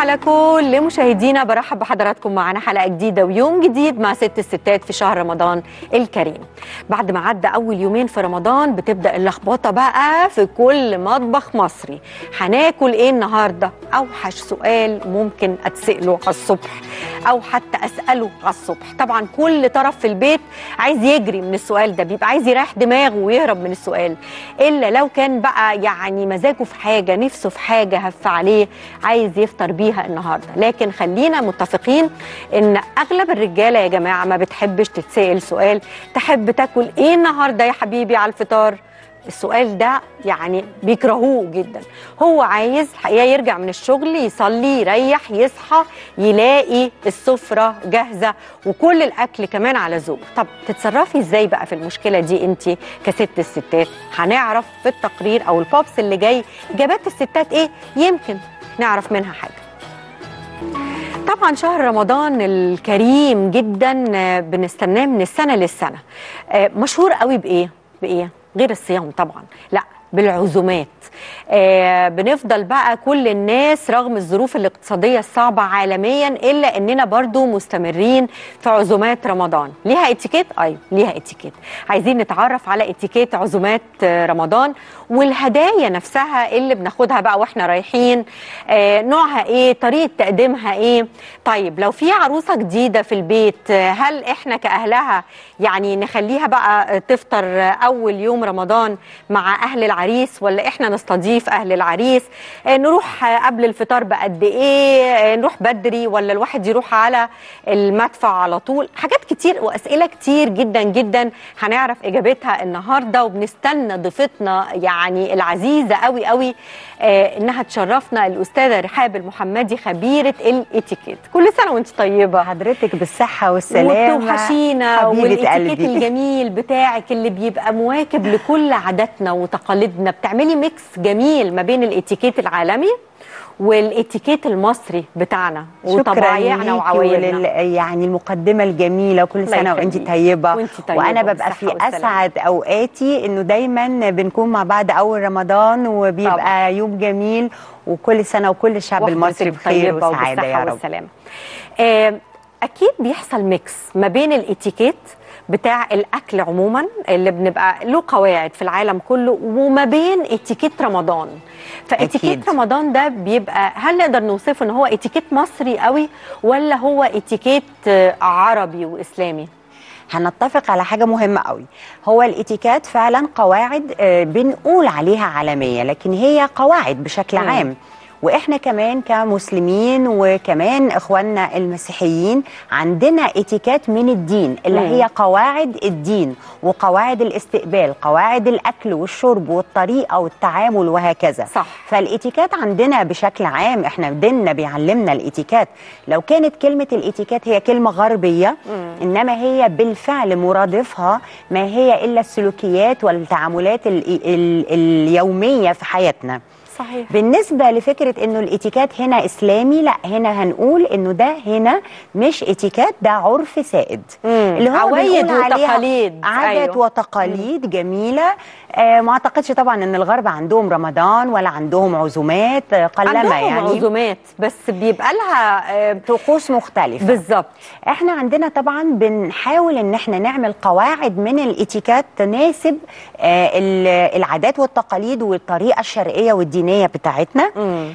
على كل مشاهدينا برحب بحضراتكم معنا حلقه جديده ويوم جديد مع ست الستات في شهر رمضان الكريم بعد ما عدى اول يومين في رمضان بتبدا اللخبطه بقى في كل مطبخ مصري هناكل ايه النهارده اوحش سؤال ممكن اتساله على الصبح او حتى اساله على الصبح طبعا كل طرف في البيت عايز يجري من السؤال ده بيبقى عايز يريح دماغه ويهرب من السؤال الا لو كان بقى يعني مزاجه في حاجه نفسه في حاجه هف عليه عايز يفطر بيها النهارده لكن خلينا متفقين ان اغلب الرجاله يا جماعه ما بتحبش تتسال سؤال تحب تاكل ايه النهارده يا حبيبي على الفطار السؤال ده يعني بيكرهوه جدا هو عايز الحقيقه يرجع من الشغل يصلي يريح يصحى يلاقي السفره جاهزه وكل الاكل كمان على ذوق طب تتصرفي ازاي بقى في المشكله دي انت كست الستات هنعرف في التقرير او البوبس اللي جاي اجابات الستات ايه يمكن نعرف منها حاجه طبعا شهر رمضان الكريم جدا بنستناه من السنه للسنه مشهور قوي بايه بايه غير الصيام طبعا لا بالعزومات آه بنفضل بقى كل الناس رغم الظروف الاقتصادية الصعبة عالميا إلا أننا برضو مستمرين في عزومات رمضان ليها اتيكيت؟ أي ليها اتيكيت عايزين نتعرف على اتيكيت عزومات رمضان والهدايا نفسها اللي بناخدها بقى واحنا رايحين آه نوعها ايه طريقة تقديمها ايه طيب لو في عروسة جديدة في البيت هل احنا كأهلها يعني نخليها بقى تفطر أول يوم رمضان مع أهل العريس ولا احنا نستضيف اهل العريس نروح قبل الفطار بقد ايه نروح بدري ولا الواحد يروح على المدفع على طول حاجات كتير واسئله كتير جدا جدا هنعرف اجابتها النهارده وبنستنى ضيفتنا يعني العزيزه قوي قوي آه انها تشرفنا الاستاذه رحاب المحمدي خبيره الاتيكيت كل سنه وانت طيبه حضرتك بالصحه والسلامه وبتوحشينا والاتيكيت الجميل بتاعك اللي بيبقى مواكب لكل عاداتنا وتقاليدنا بتعملي ميكس جميل ما بين الاتيكيت العالمي والاتيكيت المصري بتاعنا وطبايعنا وعوايدنا يعني المقدمه الجميله كل سنه وانت طيبه وانت طيبه وانا ببقى في اسعد اوقاتي انه دايما بنكون مع بعض اول رمضان وبيبقى طبعا. يوم جميل وكل سنه وكل الشعب المصري بخير وسعاده يا رب والسلامه آه اكيد بيحصل ميكس ما بين الاتيكيت بتاع الاكل عموما اللي بنبقى له قواعد في العالم كله وما بين اتيكيت رمضان فاتيكيت رمضان ده بيبقى هل نقدر نوصفه ان هو اتيكيت مصري قوي ولا هو اتيكيت عربي واسلامي هنتفق على حاجة مهمة قوي هو الاتيكات فعلا قواعد بنقول عليها عالمية لكن هي قواعد بشكل م. عام واحنا كمان كمسلمين وكمان اخواننا المسيحيين عندنا اتيكات من الدين اللي مم. هي قواعد الدين وقواعد الاستقبال قواعد الاكل والشرب والطريقه والتعامل وهكذا صح. فالاتيكات عندنا بشكل عام احنا ديننا بيعلمنا الاتيكات لو كانت كلمه الاتيكات هي كلمه غربيه مم. انما هي بالفعل مرادفها ما هي الا السلوكيات والتعاملات ال ال اليوميه في حياتنا صحيح. بالنسبة لفكرة انه الاتيكات هنا اسلامي لا هنا هنقول انه ده هنا مش اتيكات ده عرف سائد مم. اللي هو عوايد وتقاليد عادات أيوه. وتقاليد مم. جميلة آه ما اعتقدش طبعا ان الغرب عندهم رمضان ولا عندهم عزومات قلما عندهم يعني عزومات بس بيبقى لها آه طقوس مختلفة بالظبط احنا عندنا طبعا بنحاول ان احنا نعمل قواعد من الاتيكات تناسب آه العادات والتقاليد والطريقة الشرقية والدينية الدينيه بتاعتنا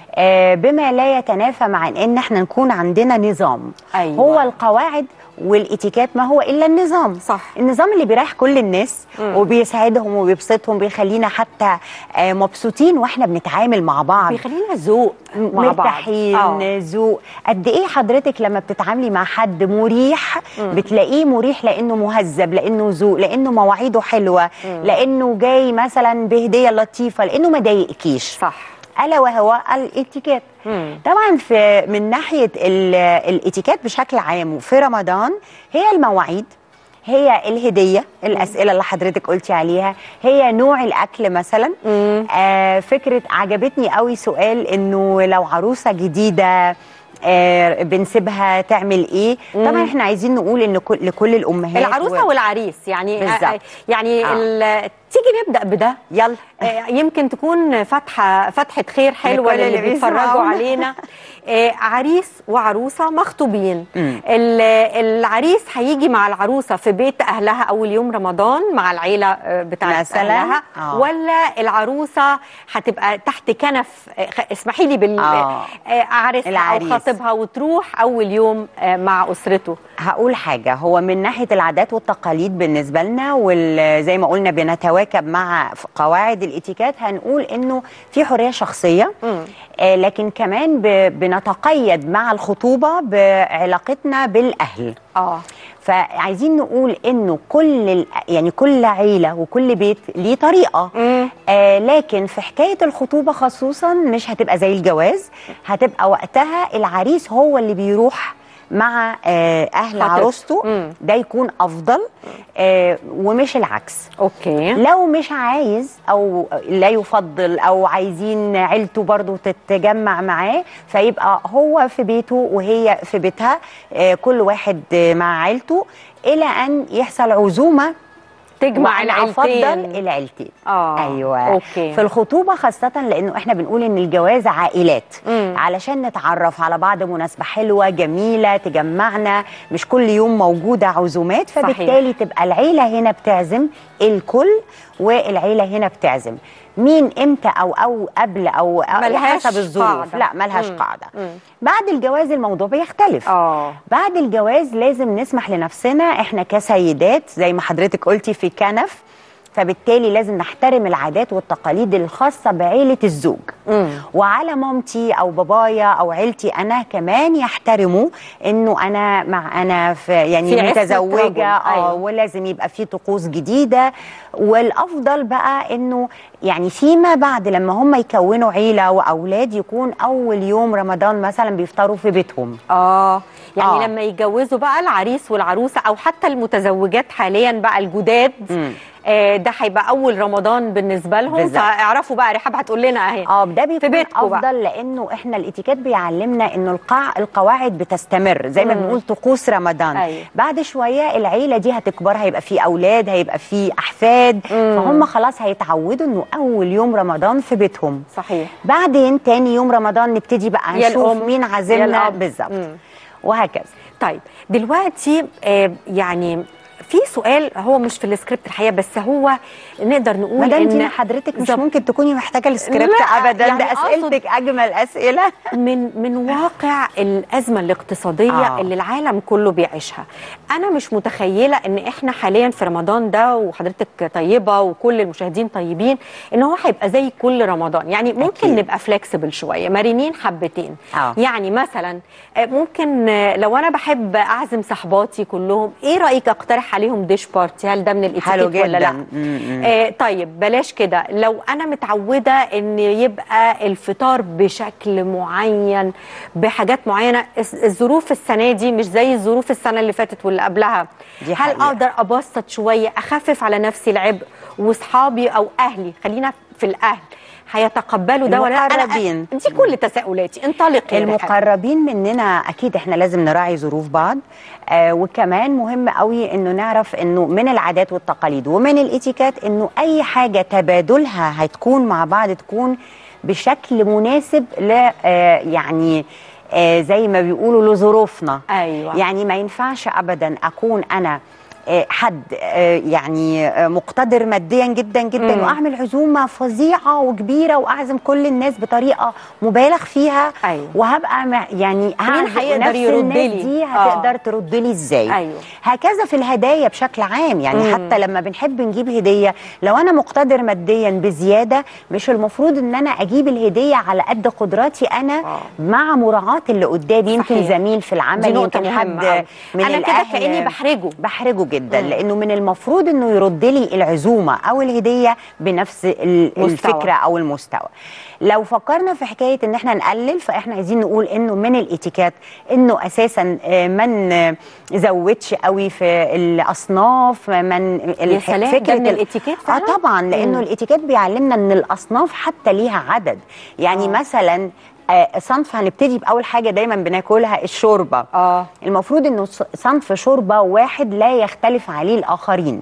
آه بما لا يتنافى مع ان احنا نكون عندنا نظام أيوة. هو القواعد والاتيكات ما هو الا النظام صح النظام اللي بيريح كل الناس مم. وبيسعدهم وبيبسطهم بيخلينا حتى آه مبسوطين واحنا بنتعامل مع بعض بيخلينا ذوق مع مرتاحين ذوق قد ايه حضرتك لما بتتعاملي مع حد مريح مم. بتلاقيه مريح لانه مهذب لانه ذوق لانه مواعيده حلوه مم. لانه جاي مثلا بهديه لطيفه لانه ما ضايقكيش صح الا وهو الاتيكيت طبعا في من ناحيه الاتيكيت بشكل عام وفي رمضان هي المواعيد هي الهديه الاسئله اللي حضرتك قلتي عليها هي نوع الاكل مثلا آه فكره عجبتني قوي سؤال انه لو عروسه جديده آه بنسيبها تعمل ايه مم. طبعا احنا عايزين نقول ان كل لكل الامهات العروسه والعريس يعني بالظبط. آه يعني آه. ال- تيجي نبدا بده يلا آه، يمكن تكون فتحه فتحه خير حلوه لكل للي اللي بيتفرجوا بيسمعونا. علينا آه عريس وعروسه مخطوبين مم. ال- العريس هيجي مع العروسه في بيت اهلها اول يوم رمضان مع العيله آه، بتاعت مثلاً؟ اهلها آه. ولا العروسه هتبقى تحت كنف آه، خ- اسمحي لي بال آه. آه، عريسها او العريس. خطيبها وتروح اول يوم آه، مع اسرته هقول حاجة هو من ناحية العادات والتقاليد بالنسبة لنا وزي ما قلنا بنتواكب مع قواعد الاتيكات هنقول انه في حرية شخصية مم. آه لكن كمان ب- بنتقيد مع الخطوبة بعلاقتنا بالأهل اه فعايزين نقول انه كل ال- يعني كل عيله وكل بيت ليه طريقه مم. آه لكن في حكايه الخطوبه خصوصا مش هتبقى زي الجواز هتبقى وقتها العريس هو اللي بيروح مع آه اهل خطيبته. عروسته مم. ده يكون افضل آه ومش العكس اوكي لو مش عايز او لا يفضل او عايزين عيلته برضو تتجمع معاه فيبقى هو في بيته وهي في بيتها آه، كل واحد آه، مع عيلته الى ان يحصل عزومه تجمع وأنا افضل العيلتين العيلتين اه ايوه اوكي في الخطوبه خاصه لانه احنا بنقول ان الجواز عائلات مم. علشان نتعرف على بعض مناسبه حلوه جميله تجمعنا مش كل يوم موجوده عزومات صحيح. فبالتالي تبقى العيله هنا بتعزم الكل والعيله هنا بتعزم مين امتى او او قبل او, أو ملهاش حسب الظروف قاعدة. لا ملهاش مم. قاعده مم. بعد الجواز الموضوع بيختلف اه بعد الجواز لازم نسمح لنفسنا احنا كسيدات زي ما حضرتك قلتي في كنف فبالتالي لازم نحترم العادات والتقاليد الخاصة بعيلة الزوج مم. وعلى مامتي او بابايا او عيلتي انا كمان يحترموا انه انا مع انا في يعني في عصمة رجل. متزوجه اه أيوة. ولازم يبقى في طقوس جديده والافضل بقى انه يعني فيما بعد لما هم يكونوا عيله واولاد يكون اول يوم رمضان مثلا بيفطروا في بيتهم اه يعني آه. آه. لما يتجوزوا بقى العريس والعروسه او حتى المتزوجات حاليا بقى الجداد مم. آه ده هيبقى اول رمضان بالنسبه لهم بالظبط. فاعرفوا بقى رحاب هتقول لنا اهي اه ده بيكون بيتكم بقى. افضل لانه احنا الاتيكيت بيعلمنا انه القاع القواعد بتستمر زي ما مم. بنقول طقوس رمضان أيوة. بعد شويه العيله دي هتكبر هيبقى في اولاد هيبقى في احفاد مم. فهم خلاص هيتعودوا انه اول يوم رمضان في بيتهم صحيح بعدين تاني يوم رمضان نبتدي بقى يا نشوف الأم، مين يا عازمنا الأب. بالظبط مم. وهكذا طيب دلوقتي آه يعني في سؤال هو مش في السكريبت الحقيقه بس هو نقدر نقول مدام ان دينا حضرتك مش بالظبط. ممكن تكوني محتاجه السكريبت لا، ابدا يعني ده أقصد- اسئلتك اجمل اسئله من من واقع الازمه الاقتصاديه آه. آه. اللي العالم كله بيعيشها انا مش متخيله ان احنا حاليا في رمضان ده وحضرتك طيبه وكل المشاهدين طيبين ان هو هيبقى زي كل رمضان يعني ممكن أكيد. أكيد. نبقى فلكسبل شويه مرنين حبتين آه. يعني مثلا آه، ممكن آه، لو انا بحب اعزم صحباتي كلهم ايه رايك اقترح عليهم ديش بارتي هل ده من حلو الاتيكيت ولا لا جدا م-م. آه طيب بلاش كده لو انا متعوده ان يبقى الفطار بشكل معين بحاجات معينه الس- الظروف السنه دي مش زي الظروف السنه اللي فاتت واللي قبلها دي هل حقيقة. اقدر ابسط شويه اخفف على نفسي العبء واصحابي او اهلي خلينا في الاهل هيتقبلوا ده ولا لا؟ أنا- المقربين. دي كل تساؤلاتي انطلقي يا رحاب. المقربين مننا اكيد احنا لازم نراعي ظروف بعض آه وكمان مهم قوي انه نعرف انه من العادات والتقاليد ومن الاتيكات انه اي حاجه تبادلها هتكون مع بعض تكون بشكل مناسب ل آه يعني آه زي ما بيقولوا لظروفنا ايوه يعني ما ينفعش ابدا اكون انا آه، حد آه، يعني آه، مقتدر ماديا جدا جدا مم. واعمل عزومه فظيعه وكبيره واعزم كل الناس بطريقه مبالغ فيها أيوة. وهبقى مع- يعني هعزم هيقدر نفس يرد الناس لي؟ دي آه. هتقدر ترد لي ازاي أيوة. هكذا في الهدايا بشكل عام يعني مم. حتى لما بنحب نجيب هديه لو انا مقتدر ماديا بزياده مش المفروض ان انا اجيب الهديه على قد قدراتي انا آه. مع مراعاه اللي قدامي يمكن صحيح. زميل في العمل دي نقطة يمكن مهمة حد أوي. من أنا كده الأهل كأني بحرجه. بحرجه جدا مم. لانه من المفروض انه يرد لي العزومه او الهديه بنفس ال- مستوى. الفكره او المستوى لو فكرنا في حكايه ان احنا نقلل فاحنا عايزين نقول انه من الاتيكات انه اساسا آه، ما نزودش قوي في الاصناف من يا سلام ده من الاتيكيت اه فعلا طبعا لانه مم. الاتيكيت بيعلمنا ان الاصناف حتى ليها عدد يعني آه. مثلا آه صنف هنبتدي باول حاجه دايما بناكلها الشوربه اه المفروض انه ص- صنف شوربه واحد لا يختلف عليه الاخرين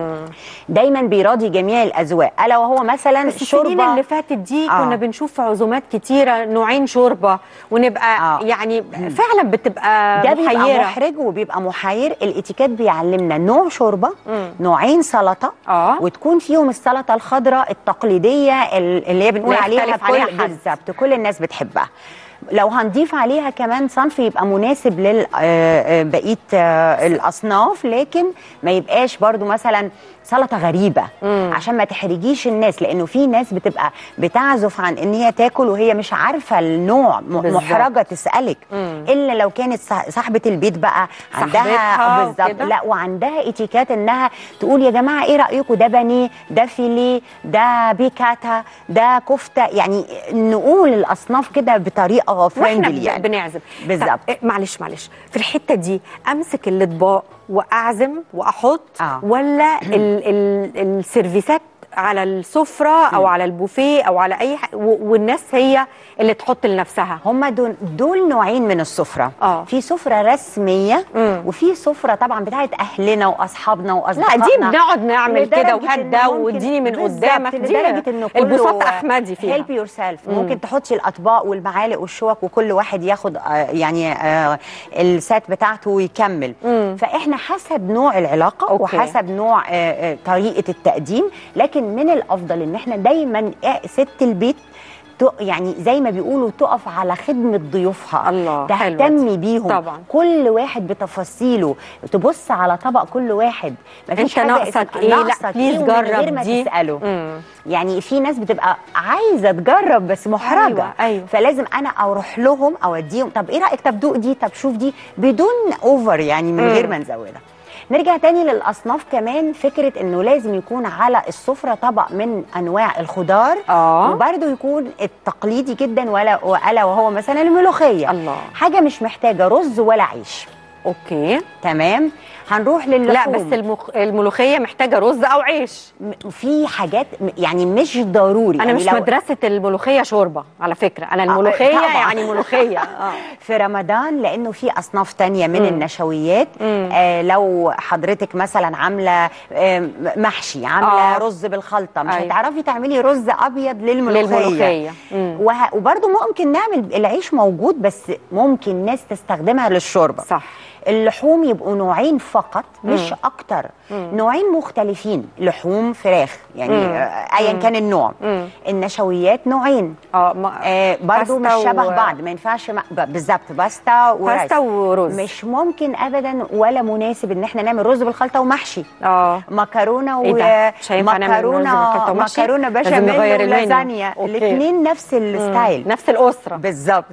دايما بيراضي جميع الاذواق الا وهو مثلا بس السنين شوربه اللي فاتت دي آه. كنا بنشوف في عزومات كتيره نوعين شوربه ونبقى آه. يعني فعلا بتبقى ده بيبقى محيره محرج وبيبقى محير الاتيكيت بيعلمنا نوع شوربه نوعين سلطه آه. وتكون فيهم السلطه الخضراء التقليديه ال- اللي هي بنقول لا عليها يختلف كل عليها حد. بالظبط كل الناس بتحبها لو هنضيف عليها كمان صنف يبقى مناسب لبقيه الاصناف لكن ما يبقاش برضو مثلا سلطه غريبه عشان ما تحرجيش الناس لانه في ناس بتبقى بتعزف عن ان هي تاكل وهي مش عارفه النوع م- بالظبط. محرجه تسالك الا لو كانت صح- صاحبه البيت بقى عندها صاحبتها بالظبط وكده. لا وعندها اتيكات انها تقول يا جماعه ايه رايكم ده بانيه ده فيليه ده بيكاتا ده كفته يعني نقول الاصناف كده بطريقه واحنا فريندلي بن- يعني بنعزم بالظبط. طب، إيه، معلش معلش في الحته دي امسك الاطباق واعزم واحط آه. ولا ال ال السيرفيسات على السفره او على البوفيه او على اي حاجه والناس هي اللي تحط لنفسها هما دول, دول نوعين من السفره آه. في سفره رسميه مم. وفي سفره طبعا بتاعت اهلنا واصحابنا لا واصدقائنا دي بنقعد نعمل لدرجة كده وهات إن ده ممكن- واديني من بالظبط، قدامك دي لدرجه انه كله البساط احمدي فيها هيلب يور سيلف ممكن تحطي الاطباق والمعالق والشوك وكل واحد ياخد آه، يعني آه، السات بتاعته ويكمل مم. فاحنا حسب نوع العلاقه أوكي. وحسب نوع آه، آه، طريقه التقديم لكن من الافضل ان احنا دايما آه، ست البيت تق- يعني زي ما بيقولوا تقف على خدمة ضيوفها الله، حلوة تهتمي بيهم طبعا. كل واحد بتفاصيله تبص على طبق كل واحد مفيش انت حاجة ناقصك اسم- ايه لا ناقصك بليز إيه ومن غير جرب ما دي تسأله مم. يعني في ناس بتبقى عايزه تجرب بس محرجه أيوة، أيوة. فلازم انا اروح لهم اوديهم طب ايه رايك طب دوق دي طب شوف دي بدون اوفر يعني من مم. غير ما نزودها نرجع تاني للاصناف كمان فكره انه لازم يكون على السفره طبق من انواع الخضار اه وبرده يكون التقليدي جدا ولا والا وهو مثلا الملوخيه الله حاجه مش محتاجه رز ولا عيش اوكي تمام هنروح لا للحوم بس المخ... الملوخيه محتاجه رز او عيش م- في حاجات م- يعني مش ضروري انا يعني مش لو- مدرسه الملوخيه شوربه على فكره انا الملوخيه طبعاً. يعني ملوخيه اه في رمضان لانه في اصناف تانية من مم. النشويات مم. آه لو حضرتك مثلا عامله آه محشي عامله آه. رز بالخلطه مش أيوة. هتعرفي تعملي رز ابيض للملوخيه, للملوخيه مم. وه... وبرده ممكن نعمل العيش موجود بس ممكن ناس تستخدمها للشوربه صح اللحوم يبقوا نوعين فقط مش مم. اكتر مم. نوعين مختلفين لحوم فراخ يعني مم. آه، ايا مم. كان النوع مم. النشويات نوعين اه ما... آه برضو مش باستا شبه و- بعض ما ينفعش ما... ب- بالظبط باستا ورايس باستا ورز مش ممكن ابدا ولا مناسب ان احنا نعمل رز بالخلطه ومحشي اه مكرونه و إيه ده؟ مش هينفع نعمل رز بالخلطة ومحشي؟ مكرونه لازم بشاميل نغير المنيو. ولازانيا أوكي. الاثنين نفس الستايل نفس الاسره بالظبط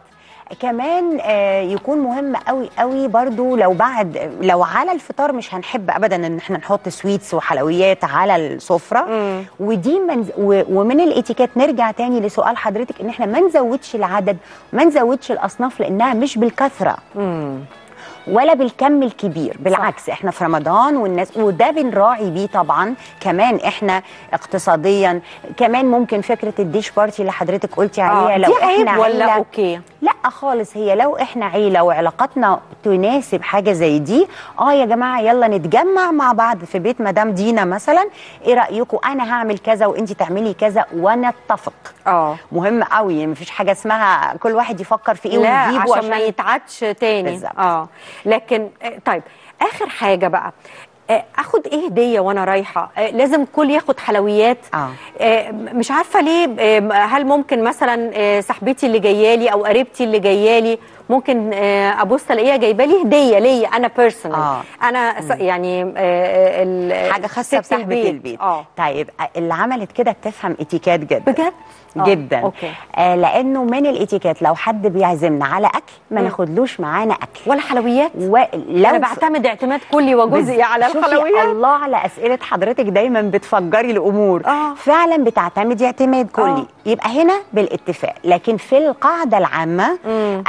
كمان آه يكون مهم قوي قوي برضو لو بعد لو على الفطار مش هنحب ابدا ان احنا نحط سويتس وحلويات على السفره مم. ودي منز و- ومن الاتيكيت نرجع تاني لسؤال حضرتك ان احنا ما نزودش العدد ما نزودش الاصناف لانها مش بالكثره مم. ولا بالكم الكبير بالعكس احنا في رمضان والناس وده بنراعي بيه طبعا كمان احنا اقتصاديا كمان ممكن فكره الديش بارتي اللي حضرتك قلتي عليها آه. لو دي عيب احنا ولا عيلة اوكي لا خالص هي لو احنا عيله وعلاقتنا تناسب حاجه زي دي اه يا جماعه يلا نتجمع مع بعض في بيت مدام دينا مثلا ايه رايكم انا هعمل كذا وانت تعملي كذا ونتفق اه مهم قوي يعني مفيش حاجه اسمها كل واحد يفكر في ايه لا ويجيبه عشان ما يتعادش تاني بالظبط. اه لكن آه، طيب اخر حاجه بقى آه، اخد ايه هديه وانا رايحه آه، لازم كل ياخد حلويات اه آه، مش عارفه ليه آه، هل ممكن مثلا آه، صاحبتي اللي جايه لي او قريبتي اللي جايه لي ممكن آه، ابص الاقيها جايبه لي هديه ليا انا بيرسونال آه. انا س- يعني آه، آه، ال- حاجه خاصه ست بصاحبه البيت اه طيب اللي عملت كده بتفهم اتيكيت جدا بجد آه، جدا اوكي آه لانه من الاتيكيت لو حد بيعزمنا على اكل ما مم. ناخدلوش معانا اكل ولا حلويات ولو انا بعتمد اعتماد كلي وجزئي بز- على شوفي الحلويات الله على اسئله حضرتك دايما بتفجري الامور آه. فعلا بتعتمدي اعتماد كلي آه. يبقى هنا بالاتفاق لكن في القاعده العامه مم. انا دلوقتي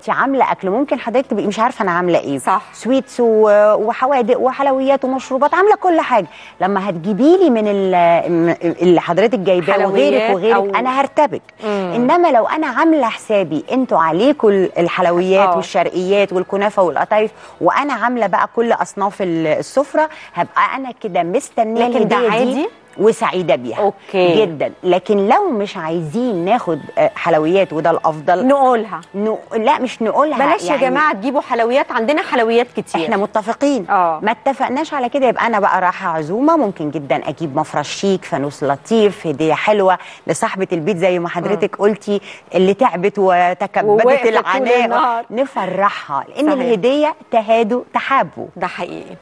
دلوقتي عامله اكل ممكن حضرتك تبقي مش عارفه انا عامله ايه صح. سويتس و- وحوادق وحلويات ومشروبات عامله كل حاجه لما هتجيبي لي من ال- م- اللي حضرتك جايباه حلويات وغيرك وغيرك أو- انا هرتبك مم. انما لو انا عامله حسابي انتوا عليكم ال- الحلويات آه. والشرقيات والكنافه والقطايف وانا عامله بقى كل اصناف ال- السفره هبقى انا كده مستنيه لكن ده الهدية دي عادي؟ وسعيده بيها أوكي. جدا لكن لو مش عايزين ناخد آه، حلويات وده الافضل نقولها ن... لا مش نقولها بلاش يا جماعه تجيبوا حلويات عندنا حلويات كتير احنا متفقين آه. ما اتفقناش على كده يبقى انا بقى رايحه عزومه ممكن جدا اجيب مفرش شيك فانوس لطيف هديه حلوه لصاحبه البيت زي ما حضرتك قلتي اللي تعبت وتكبدت ووقفت طول العناء النهار. نفرحها لان صحيح. الهديه تهادوا تحابوا ده حقيقي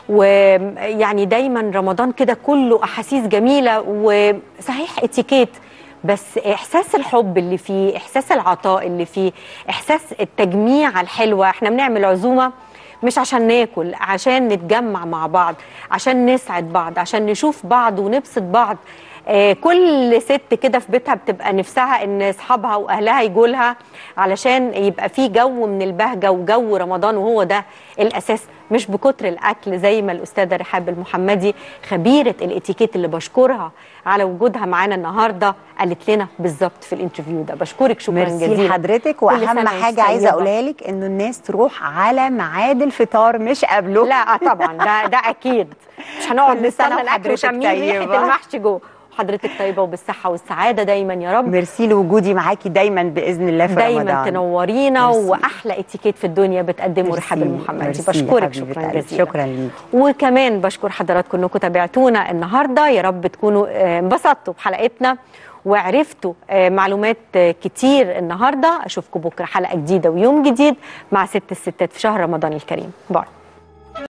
ويعني دايما رمضان كده كله احاسيس جميله وصحيح اتيكيت بس احساس الحب اللي فيه احساس العطاء اللي فيه احساس التجميع الحلوه احنا بنعمل عزومه مش عشان ناكل عشان نتجمع مع بعض عشان نسعد بعض عشان نشوف بعض ونبسط بعض آه، كل ست كده في بيتها بتبقى نفسها ان اصحابها واهلها يجوا لها علشان يبقى في جو من البهجه وجو رمضان وهو ده الاساس مش بكتر الاكل زي ما الاستاذه رحاب المحمدي خبيره الاتيكيت اللي بشكرها على وجودها معانا النهارده قالت لنا بالظبط في الانترفيو ده بشكرك شكرا ميرسي جزيلا لحضرتك كل واهم سنة حاجه وانت عايزه طيبة. اقولها لك انه الناس تروح على ميعاد الفطار مش قبله لا طبعا ده ده اكيد مش هنقعد كل سنة نستنى الاكل وحضرتك وشامين ريحه طيبة. المحشي جوه وحضرتك طيبه وبالصحه والسعاده دايما يا رب ميرسي لوجودي معاكي دايما باذن الله في دايما رمضان تنورينا ميرسي. واحلى اتيكيت في الدنيا بتقدمه ميرسي. رحاب المحمدي ميرسي بشكرك حبيبة شكرا قلبي. جزيلا شكرا ليكي وكمان بشكر حضراتكم انكم تابعتونا النهارده يا رب تكونوا آه، انبسطتوا بحلقتنا وعرفتوا آه، معلومات آه، كتير النهارده اشوفكم بكره حلقه جديده ويوم جديد مع ست الستات في شهر رمضان الكريم باي